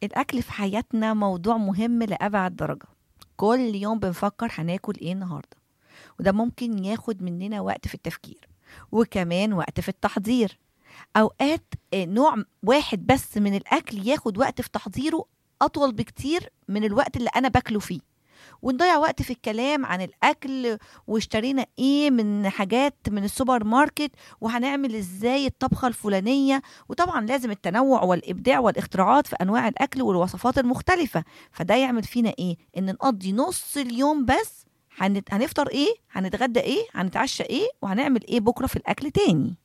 الأكل في حياتنا موضوع مهم لأبعد درجة كل يوم بنفكر هناكل إيه النهاردة وده ممكن ياخد مننا وقت في التفكير وكمان وقت في التحضير أوقات آه، نوع واحد بس من الأكل ياخد وقت في تحضيره أطول بكتير من الوقت اللي أنا باكله فيه ونضيع وقت في الكلام عن الأكل واشترينا إيه من حاجات من السوبر ماركت وهنعمل إزاي الطبخة الفلانية وطبعا لازم التنوع والإبداع والاختراعات في أنواع الأكل والوصفات المختلفة فده يعمل فينا إيه إن نقضي نص اليوم بس هنت- هنفطر إيه هنتغدى إيه هنتعشى إيه وهنعمل إيه بكرة في الأكل تاني